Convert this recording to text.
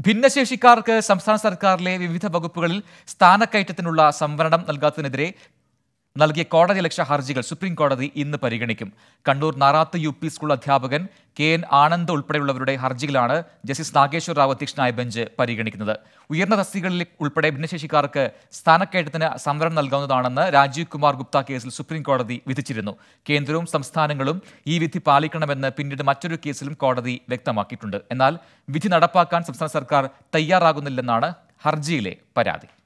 ഭിന്നശേഷിക്കാർക്ക് സംസ്ഥാന സർക്കാരിലെ വിവിധ വകുപ്പുകളിൽ സ്ഥാനക്കയറ്റത്തിനുള്ള സംവരണം നൽകാത്തതിനെതിരെ നൽകിയ കോടതി ലക്ഷ്യ ഹർജികൾ സുപ്രീം കോടതി ഇന്ന് പരിഗണിക്കും Kannur Narath U P school അധ്യാപകൻ കെ എൻ ആനന്ദ് ഉൾപ്പെടെയുള്ളവരുടെ ഹർജികളാണ് ജസ്റ്റിസ് നാഗേശ്വർ റാവു അധ്യക്ഷനായ ബെഞ്ച് പരിഗണിക്കുന്നത് ഉയർന്ന തസ്തികകളിൽ ഉൾപ്പെടെ ഭിന്നശേഷിക്കാർക്ക് സ്ഥാനക്കയറ്റത്തിന് സംവരണം നൽകാവുന്നതാണെന്ന് രാജീവ് കുമാർ ഗുപ്ത കേസിൽ സുപ്രീം കോടതി വിധിച്ചിരുന്നു കേന്ദ്രവും സംസ്ഥാനങ്ങളും ഈ വിധി പാലിക്കണമെന്ന് പിന്നീട് മറ്റൊരു കേസിലും കോടതി വ്യക്തമാക്കിയിട്ടുണ്ട് എന്നാൽ വിധി നടപ്പാക്കാൻ സംസ്ഥാന സർക്കാർ തയ്യാറാകുന്നില്ലെന്നാണ് ഹർജിയിലെ പരാതി